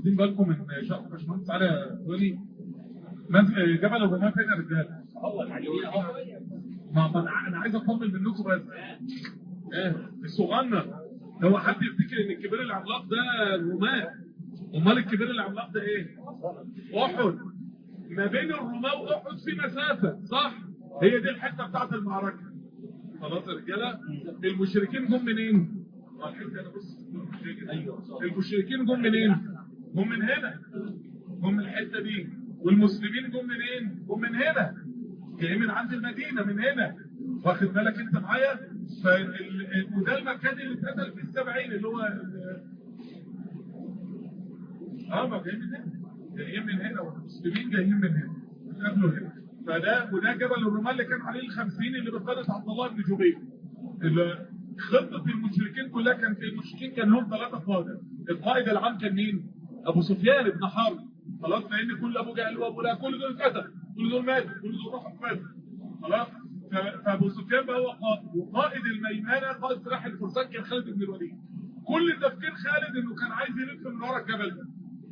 واخدين بالكم من شرح باشمهندس علي ولي مز- جبل الرماة فين يا رجاله؟ ما ما انا أنا عايز اطمن منكم بس ايه الصغنن هو حد يفتكر ان الكبير العملاق ده الرماة امال الكبير العملاق ده ايه؟ احد ما بين الرماة واحد في مسافه صح؟ هي دي الحته بتاعت المعركه خلاص يا رجاله المشركين جم منين؟ آه، الحتة أنا بص، المشركين جم منين؟ جم من هنا جم من الحته دي والمسلمين جم منين؟ جم من هنا جايين من عند المدينه من هنا واخد بالك انت معايا؟ فال- وده المكان اللي اتقتل فيه السبعين اللي هو اه ما جايين من هنا جايين من هنا والمسلمين جايين من هنا قبله هنا فده وده جبل الرمال اللي كان عليه الخمسين اللي بقيادة عبد الله بن جبير اللي خطة المشركين كلها كان في المشركين كان لهم ثلاثة قادة القائد العام كان مين؟ أبو سفيان بن حرب خلاص لأن كل أبو جهل وأبو لهب كل دول اتقتل كل دول ماتوا كل دول راحوا فاتوا خلاص ف- فأبو سفيان بقى هو قائد وقائد الميمنة قائد سلاح الفرسان كان خالد بن الوليد كل تفكير خالد إنه كان عايز يلف من ورا الجبل ده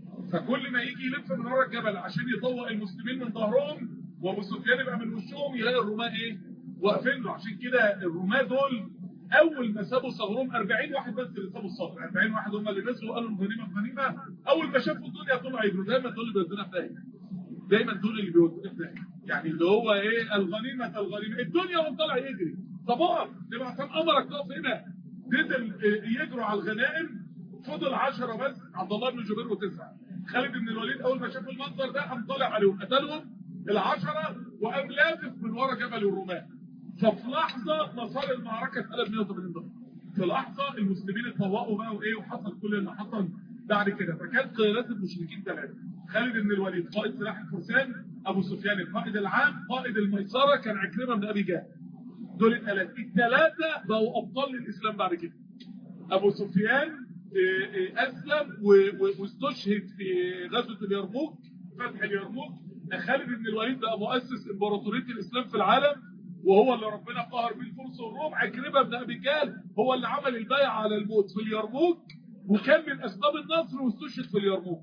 فكل ما يجي يلف من ورا الجبل عشان يطوق المسلمين من ظهرهم وابو سفيان يبقى من وشهم يلاقي الرماة ايه واقفين له عشان كده الرماة دول اول ما سابوا ثغرهم 40 واحد بس اللي سابوا الثغر 40 واحد هم اللي نزلوا قالوا الغنيمه الغنيمه اول ما شافوا الدنيا طلعوا يجروا دايما دول اللي بيودونا في داهيه دايما دول اللي بيودونا في داهيه يعني اللي هو ايه الغنيمه الغنيمه الدنيا وهو طالع يجري طب اقف يبقى عشان امرك تقف هنا نزل آه، يجروا على الغنائم فضل 10 بس عبد الله بن جبير وتسعه خالد بن الوليد اول ما شاف المنظر ده قام طالع عليهم قتلهم العشره وقام لافف من ورا جبل الرماة ففي لحظه مسار المعركه اتقلب 180 درجه في لحظه المسلمين اتفوقوا بقى وايه وحصل كل اللي حصل بعد كده فكان قيادات المشركين ثلاثه خالد بن الوليد قائد سلاح الفرسان ابو سفيان القائد العام قائد الميسره كان عكرمه بن ابي جهل دول الثلاثه الثلاثه بقوا ابطال للاسلام بعد كده ابو سفيان آه، آه، اسلم و- و- واستشهد في غزوه اليرموك فتح اليرموك خالد بن الوليد بقى مؤسس امبراطوريه الاسلام في العالم وهو اللي ربنا قهر بيه الفرس والروم عكرمه بن ابي جهل هو اللي عمل البيعه على الموت في اليرموك وكان من اسباب النصر واستشهد في اليرموك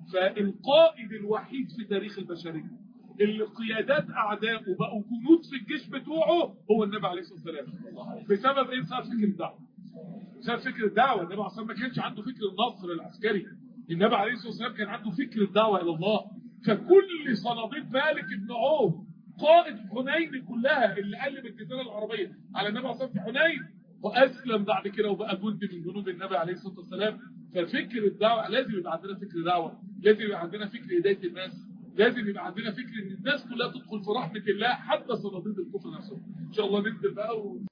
فالقائد الوحيد في تاريخ البشريه اللي قيادات اعدائه بقوا جنود في الجيش بتوعه هو النبي عليه الصلاه والسلام بسبب ايه؟ بسبب فكر الدعوه بسبب فكر الدعوه النبي عليه الصلاه والسلام ما كانش عنده فكر النصر العسكري النبي عليه الصلاه والسلام كان عنده فكر الدعوه الى الله فكل صناديق مالك بن عوف قائد حنين كلها اللي قلب الجزيره العربيه على النبي عليه الصلاه والسلام في حنين واسلم بعد كده وبقى جندي من جنود النبي عليه الصلاه والسلام ففكر الدعوه لازم يبقى عندنا فكر دعوه لازم يبقى عندنا فكر هدايه الناس لازم يبقى عندنا فكر ان الناس كلها تدخل في رحمه الله حتى صناديق الكفر نفسهم ان شاء الله ننزل بقى و...